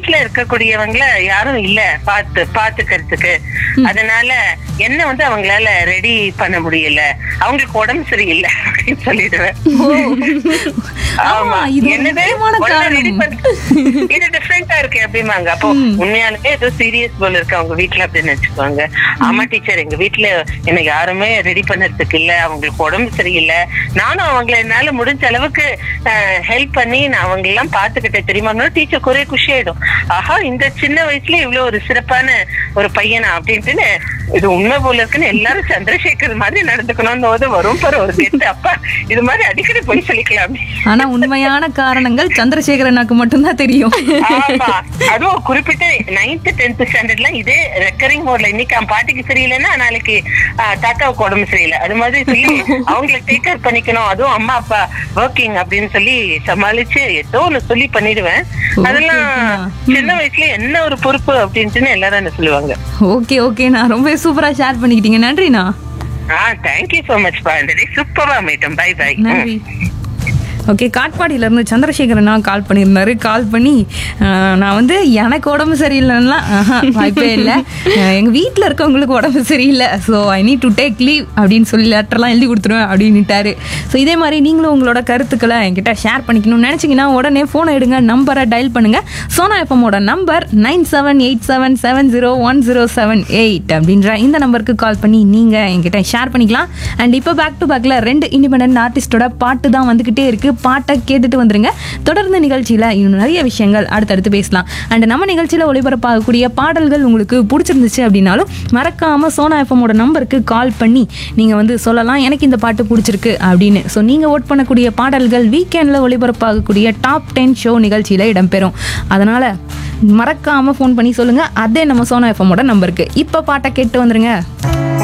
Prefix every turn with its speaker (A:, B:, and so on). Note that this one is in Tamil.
A: வீட்டுல இருக்கக்கூடியவங்கள யாரும் இல்ல பாத்து பாத்துக்கிறதுக்கு அதனால என்ன வந்து அவங்களால ரெடி பண்ண முடியல அவங்களுக்கு உடம்பு சரியில்லை அப்படின்னு சொல்லிடுவேன்
B: ஆமா, இது ஒரு
A: என்னது?
B: முக்கியமான
A: உடனே
B: காரணம்.
A: ready பண்ண- இது டிஃபரெண்டா இருக்கு அப்படிமாங்க அப்போ உண்மையாலுமே ஏதோ சீரியஸ் போல இருக்கு அவங்க வீட்டுல அப்படின்னு வச்சுக்கோங்க ஆமா டீச்சர் எங்க வீட்டுல என்ன யாருமே ரெடி பண்ணறதுக்கு இல்ல அவங்களுக்கு உடம்பு சரியில்லை நானும் அவங்கள என்னால முடிஞ்ச அளவுக்கு ஹெல்ப் பண்ணி நான் அவங்க எல்லாம் பாத்துக்கிட்டேன் தெரியுமா டீச்சர் குறைய குஷி ஆயிடும் ஆஹா இந்த சின்ன வயசுல இவ்வளவு ஒரு சிறப்பான ஒரு பையனா அப்படின்ட்டுன்னு இது உண்மை போல இருக்குன்னு எல்லாரும் சந்திரசேகர் மாதிரி நடந்துக்கணும்னு போது வரும் பாரு ஒரு கெட்டு அப்பா இது மாதிரி அடிக்கடி போய் சொல்லிக்கலாம்
B: ஆனா உண்மையான காரணங்கள் சந்திரசேகரனாக்கு மட்டும்தான் தெரியும்
A: ஆமா அதுவும் குறிப்பிட்ட நைன்த் டென்த் ஸ்டாண்டர்ட்ல இதே ரெக்கரிங் மோட்ல இன்னைக்கு அவன் பாட்டிக்கு சரியில்லைன்னா நாளைக்கு ஆ, தாத்தாவுக்கு உடம்பு சரியில்லை அது மாதிரி சொல்லி அவங்கள டேக் கேர் பண்ணிக்கணும் அதுவும் அம்மா அப்பா ஒர்க்கிங் அப்படின்னு சொல்லி சமாளிச்சு ஏதோ ஒண்ணு சொல்லி பண்ணிடுவேன் அதெல்லாம் சின்ன வயசுல என்ன ஒரு பொறுப்பு அப்படின்ட்டுன்னு எல்லாரும் என்ன சொல்லுவாங்க
B: ஓகே ஓகே நான் ரொம்ப சூப்பரா ஷேர் பண்ணிக்கிட்டீங்க நன்றிண்ணா
A: ஆ தேங்க்யூ சோ மச் பா இந்த சூப்பரா மீட்டம் பை பை
B: நன்றி ஓகே காட்பாடியில இருந்து சந்திரசேகரனா கால் பண்ணியிருந்தாரு கால் பண்ணி ஆஹ், நான் வந்து எனக்கு உடம்பு சரியில்லைன்னா ஆஹா, வாய்ப்பே இல்லை ஆஹ், எங்க வீட்டில் இருக்கவங்களுக்கு உடம்பு சரியில்லை so I need to take leave அப்படின்னு சொல்லி லெட்டர்லாம் எழுதி கொடுத்துருவேன் அப்படின்னுட்டாரு ஸோ இதே மாதிரி நீங்களும் உங்களோட கருத்துக்களை என்கிட்ட ஷேர் பண்ணிக்கணும்னு நினச்சிங்கன்னா உடனே ஃபோனை எடுங்க நம்பரை டயல் பண்ணுங்க சோனா எஃப்எம்மோட number nine seven eight seven seven zero one zero seven eight அப்படின்ற இந்த நம்பருக்கு கால் பண்ணி நீங்கள் என்கிட்ட ஷேர் பண்ணிக்கலாம் அண்ட் இப்போ பேக் டு பேக்கில் ரெண்டு இண்டிபெண்ட் ஆர்டிஸ்டோட பாட்டு தான் வந்துக்கிட்டே இருக்கு பாட்டை கேட்டுட்டு வந்துருங்க தொடர்ந்து நிகழ்ச்சியில் இன்னும் நிறைய விஷயங்கள் அடுத்தடுத்து பேசலாம் அண்ட் நம்ம நிகழ்ச்சியில் ஒளிபரப்பாகக்கூடிய பாடல்கள் உங்களுக்கு பிடிச்சிருந்துச்சு அப்படின்னாலும் மறக்காமல் சோனா எஃப்எம்மோட நம்பருக்கு கால் பண்ணி நீங்கள் வந்து சொல்லலாம் எனக்கு இந்த பாட்டு பிடிச்சிருக்கு அப்படின்னு ஸோ நீங்கள் ஓட் பண்ணக்கூடிய பாடல்கள் வீக்கெண்டில் ஒளிபரப்பாகக்கூடிய டாப் டென் ஷோ நிகழ்ச்சியில் இடம்பெறும் அதனால் மறக்காமல் ஃபோன் பண்ணி சொல்லுங்கள் அதே நம்ம சோனா எஃப்எம்மோட நம்பருக்கு இப்போ பாட்டை கேட்டு வந்துருங்க